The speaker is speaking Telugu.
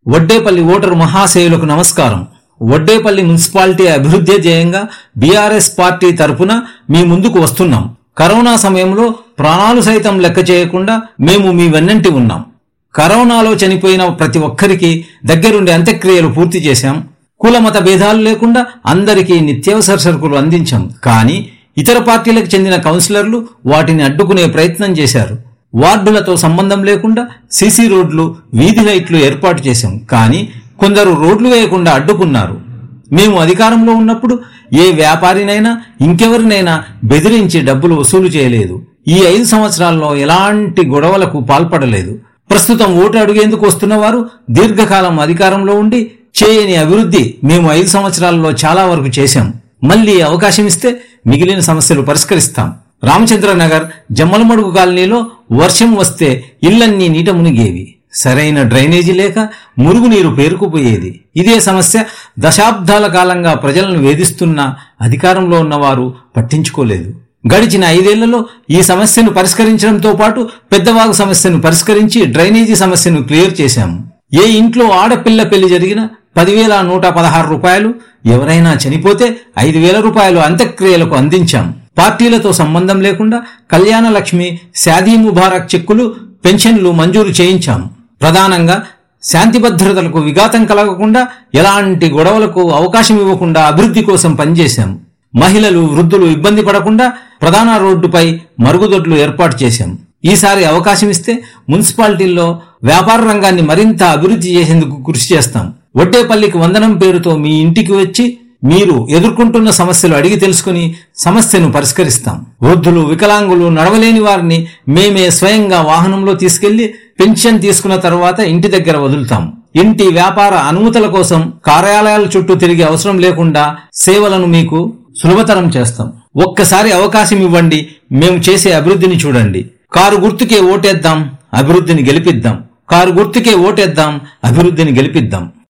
వడ్డేపల్లి ఓటరు మహాశయులకు నమస్కారం వడ్డేపల్లి మున్సిపాలిటీ అభివృద్ధి ధ్యేయంగా బీఆర్ఎస్ పార్టీ తరపున మీ ముందుకు వస్తున్నాం కరోనా సమయంలో ప్రాణాలు సైతం లెక్క చేయకుండా మేము మీ వెన్నంటి ఉన్నాం కరోనాలో చనిపోయిన ప్రతి ఒక్కరికి దగ్గరుండి అంత్యక్రియలు పూర్తి చేశాం కుల మత భేదాలు లేకుండా అందరికీ నిత్యావసర సరుకులు అందించాం కానీ ఇతర పార్టీలకు చెందిన కౌన్సిలర్లు వాటిని అడ్డుకునే ప్రయత్నం చేశారు వార్డులతో సంబంధం లేకుండా సీసీ రోడ్లు వీధి లైట్లు ఏర్పాటు చేశాం కానీ కొందరు రోడ్లు వేయకుండా అడ్డుకున్నారు మేము అధికారంలో ఉన్నప్పుడు ఏ వ్యాపారినైనా ఇంకెవరినైనా బెదిరించి డబ్బులు వసూలు చేయలేదు ఈ ఐదు సంవత్సరాల్లో ఎలాంటి గొడవలకు పాల్పడలేదు ప్రస్తుతం ఓటు అడిగేందుకు వస్తున్న వారు దీర్ఘకాలం అధికారంలో ఉండి చేయని అభివృద్ధి మేము ఐదు సంవత్సరాల్లో చాలా వరకు చేశాం మళ్ళీ అవకాశం ఇస్తే మిగిలిన సమస్యలు పరిష్కరిస్తాం రామచంద్ర నగర్ జమ్మలమడుగు కాలనీలో వర్షం వస్తే ఇళ్లన్నీ నీట మునిగేవి సరైన డ్రైనేజీ లేక మురుగునీరు పేరుకుపోయేది ఇదే సమస్య దశాబ్దాల కాలంగా ప్రజలను వేధిస్తున్న అధికారంలో ఉన్నవారు పట్టించుకోలేదు గడిచిన ఐదేళ్లలో ఈ సమస్యను పరిష్కరించడంతో పాటు పెద్దవాగు సమస్యను పరిష్కరించి డ్రైనేజీ సమస్యను క్లియర్ చేశాము ఏ ఇంట్లో ఆడపిల్ల పెళ్లి జరిగినా పదివేల నూట పదహారు రూపాయలు ఎవరైనా చనిపోతే ఐదు వేల రూపాయలు అంత్యక్రియలకు అందించాం పార్టీలతో సంబంధం లేకుండా కళ్యాణ లక్ష్మి శాదీ ముబారక్ చెక్కులు పెన్షన్లు మంజూరు చేయించాం ప్రధానంగా శాంతి భద్రతలకు విఘాతం కలగకుండా ఎలాంటి గొడవలకు అవకాశం ఇవ్వకుండా అభివృద్ధి కోసం పనిచేశాం మహిళలు వృద్ధులు ఇబ్బంది పడకుండా ప్రధాన రోడ్డుపై మరుగుదొడ్లు ఏర్పాటు చేశాం ఈసారి అవకాశం ఇస్తే మున్సిపాలిటీల్లో వ్యాపార రంగాన్ని మరింత అభివృద్ధి చేసేందుకు కృషి చేస్తాం వడ్డేపల్లికి వందనం పేరుతో మీ ఇంటికి వచ్చి మీరు ఎదుర్కొంటున్న సమస్యలు అడిగి తెలుసుకుని సమస్యను పరిష్కరిస్తాం వృద్ధులు వికలాంగులు నడవలేని వారిని మేమే స్వయంగా వాహనంలో తీసుకెళ్లి పెన్షన్ తీసుకున్న తర్వాత ఇంటి దగ్గర వదులుతాం ఇంటి వ్యాపార అనుమతుల కోసం కార్యాలయాల చుట్టూ తిరిగే అవసరం లేకుండా సేవలను మీకు సులభతరం చేస్తాం ఒక్కసారి అవకాశం ఇవ్వండి మేము చేసే అభివృద్ధిని చూడండి కారు గుర్తుకే ఓటేద్దాం అభివృద్ధిని గెలిపిద్దాం కారు గుర్తుకే ఓటేద్దాం అభివృద్ధిని గెలిపిద్దాం